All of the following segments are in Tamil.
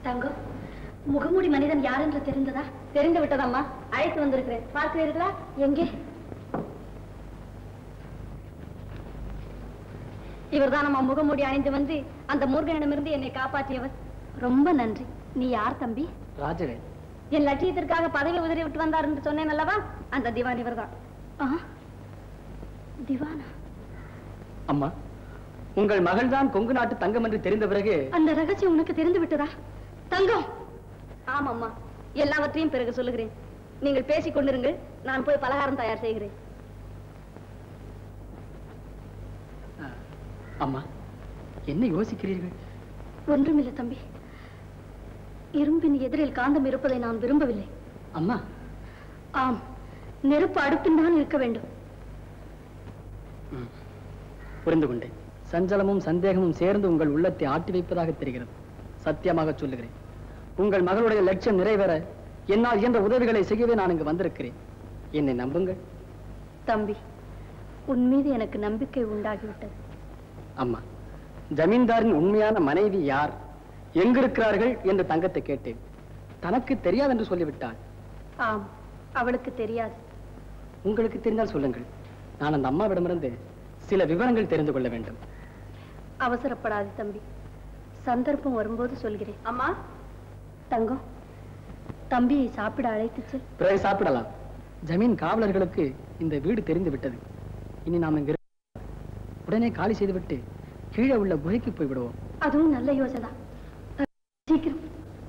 தங்கம் முகமூடி மனிதன் யார் என்று தெரிந்ததா தெரிந்து விட்டதம்மா அழைத்து வந்திருக்கிறேன் பார்க்கிறீர்களா எங்கே இவர்தான் நம்ம முகமூடி அணிந்து வந்து அந்த மூர்கனிடமிருந்து என்னை காப்பாற்றியவர் ரொம்ப நன்றி நீ யார் தம்பி ராஜவேல் என் லட்சியத்திற்காக பதவி உதறி விட்டு வந்தார் என்று சொன்னேன் அல்லவா அந்த திவான் இவர்தான் ஆ, திவானா அம்மா உங்கள் மகள்தான் கொங்கு நாட்டு தங்கம் என்று தெரிந்த பிறகு அந்த ரகசியம் உனக்கு தெரிந்து விட்டதா தங்கம் ஆமாம்மா எல்லாவற்றையும் பிறகு சொல்லுகிறேன் நீங்கள் பேசிக் கொண்டிருங்கள் நான் போய் பலகாரம் தயார் செய்கிறேன் அம்மா என்ன யோசிக்கிறீர்கள் ஒன்றுமில்லை தம்பி இரும்பின் எதிரில் காந்தம் இருப்பதை நான் விரும்பவில்லை அம்மா ஆம் நெருப்பு அடுப்பில் தான் இருக்க வேண்டும் புரிந்து கொண்டேன் சஞ்சலமும் சந்தேகமும் சேர்ந்து உங்கள் உள்ளத்தை ஆட்டி வைப்பதாக தெரிகிறது சத்தியமாக சொல்லுகிறேன் உங்கள் மகளுடைய லட்சியம் நிறைவேற என்னால் இயன்ற உதவிகளை செய்யவே நான் இங்கு வந்திருக்கிறேன் என்னை நம்புங்கள் தம்பி உன் மீது எனக்கு நம்பிக்கை உண்டாகிவிட்டது அம்மா ஜமீன்தாரின் உண்மையான மனைவி யார் எங்கிருக்கிறார்கள் என்று தங்கத்தை கேட்டேன் தனக்கு தெரியாது என்று சொல்லிவிட்டாள் ஆம் அவளுக்கு தெரியாது உங்களுக்கு தெரிந்தால் சொல்லுங்கள் நான் அந்த அம்மாவிடமிருந்து சில விவரங்கள் தெரிந்து கொள்ள வேண்டும் அவசரப்படாது தம்பி சந்தர்ப்பம் வரும்போது சொல்கிறேன் அம்மா தங்கம் தம்பியை சாப்பிட அழைத்துச் செல் பிறகு சாப்பிடலாம் ஜமீன் காவலர்களுக்கு இந்த வீடு தெரிந்து விட்டது இனி நாம் இங்க இருக்க- உடனே காலி செய்துவிட்டு கீழே உள்ள குகைக்கு போய் விடுவோம் அதுவும் நல்ல யோசனை சீக்கிரம்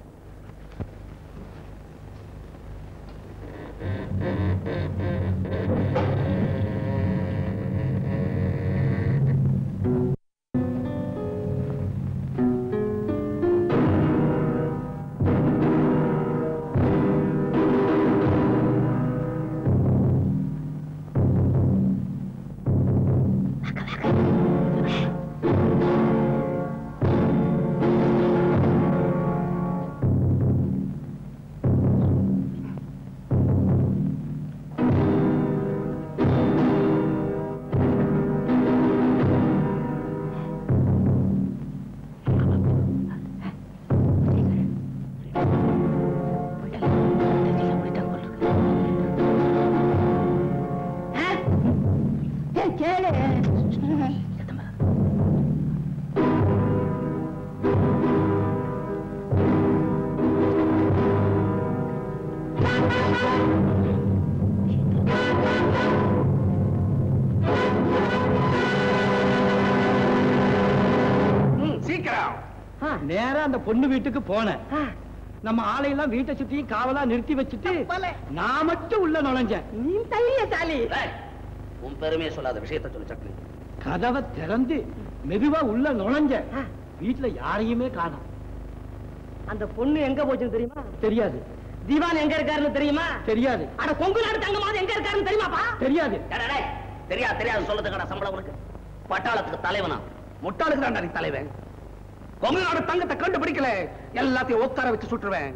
சீக்கிரம் நேரா அந்த பொண்ணு வீட்டுக்கு போனேன் நம்ம ஆளையெல்லாம் வீட்டை சுத்தியும் காவலா நிறுத்தி வச்சுட்டு நான் மட்டும் உள்ள நுழைஞ்சேன் நீ தைரியசாலி உன் பெருமையை சொல்லாத விஷயத்தை சொல்லு சக்னி கதவை திறந்து மெதுவா உள்ள நுழைஞ்சேன் வீட்டுல யாரையுமே காணோம் அந்த பொண்ணு எங்க போச்சுன்னு தெரியுமா தெரியாது திவான் எங்க இருக்காருன்னு தெரியுமா தெரியாது அட கொங்கு நாடு தங்கமாவது எங்க இருக்காருன்னு தெரியுமாப்பா தெரியாது தெரியாது தெரியாது சொல்லதுக்கான சம்பளம் உனக்கு பட்டாளத்துக்கு தலைவனா முட்டாளுக்கு தான் நீ தலைவன் கொங்கு நாடு தங்கத்தை கண்டுபிடிக்கல எல்லாத்தையும் உட்கார வச்சு சுட்டுருவேன்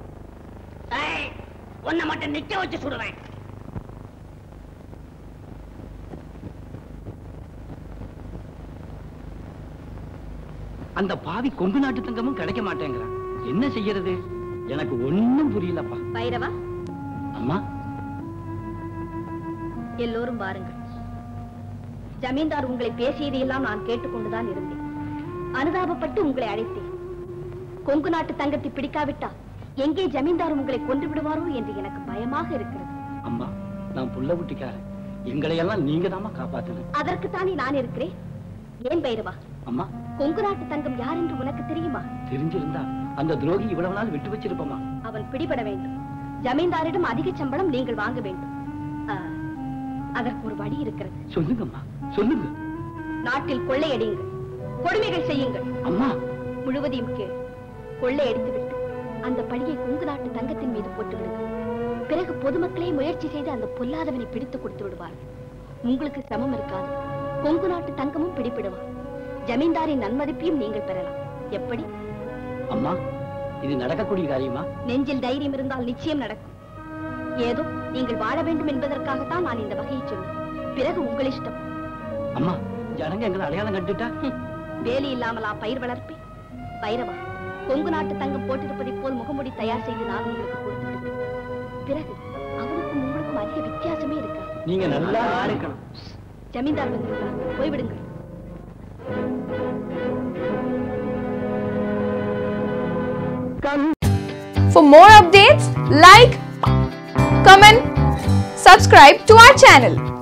உன்னை மட்டும் நிக்க வச்சு சுடுவேன் அந்த பாவி கொங்கு நாட்டு தங்கமும் கிடைக்க மாட்டேங்கிறான் என்ன செய்யறது எனக்கு ஒண்ணும் புரியலப்பா பைரவா அம்மா எல்லோரும் வாருங்கள் ஜமீன்தார் உங்களை பேசியதையெல்லாம் நான் கேட்டுக்கொண்டுதான் இருந்தேன் அனுதாபப்பட்டு உங்களை அழைத்தேன் கொங்கு நாட்டு தங்கத்தை பிடிக்காவிட்டா எங்கே ஜமீன்தார் உங்களை கொன்று விடுவாரோ என்று எனக்கு பயமாக இருக்கிறது அம்மா நான் புள்ள குட்டிக்காரன் எங்களை எல்லாம் நீங்க தாமா காப்பாத்தணும் அதற்குத்தானே நான் இருக்கிறேன் ஏன் பைரவா அம்மா கொங்கு நாட்டு தங்கம் யார் என்று உனக்கு தெரியுமா தெரிஞ்சிருந்தா அந்த துரோகி இவ்வளவு நாள் விட்டு வச்சிருப்போமா அவன் பிடிபட வேண்டும் ஜமீன்தாரிடம் அதிக சம்பளம் நீங்கள் வாங்க வேண்டும் ஆ, அதற்கு ஒரு வழி இருக்கிறது சொல்லுங்கம்மா சொல்லுங்க நாட்டில் கொள்ளையடியுங்கள் கொடுமைகள் செய்யுங்கள் அம்மா முழுவதையும் கேள் கொள்ளையடித்து விட்டு அந்த பழியை கொங்கு நாட்டு தங்கத்தின் மீது போட்டு விடுங்கள் பிறகு பொதுமக்களே முயற்சி செய்து அந்த பொல்லாதவனை பிடித்து கொடுத்து விடுவார்கள் உங்களுக்கு சிரமம் இருக்காது கொங்கு நாட்டு தங்கமும் பிடிபடுவான் ஜமீன்தாரின் நன்மதிப்பையும் நீங்கள் பெறலாம் எப்படி அம்மா இது நடக்கக்கூடிய காரியமா நெஞ்சில் தைரியம் இருந்தால் நிச்சயம் நடக்கும் ஏதோ நீங்கள் வாழ வேண்டும் என்பதற்காகத்தான் நான் இந்த வகையை சொன்னேன் பிறகு உங்கள் இஷ்டம் அம்மா ஜனங்க எங்களை அடையாளம் கண்டுட்டா ஹம், வேலி இல்லாமலா பயிர் வளர்ப்பேன் பைரவா கொங்கு நாட்டு தங்கம் போட்டிருப்பதை போல் முகமுடி தயார் செய்து நான் உங்களுக்கு கொடுத்து விடுவேன் பிறகு அவனுக்கும் உங்களுக்கும் அதிக வித்தியாசமே இருக்காது நீங்க நல்லா இருக்கணும் ஜமீன்தார் வந்திருக்கிறார் போய்விடுங்கள் For more updates, like, comment, subscribe to our channel.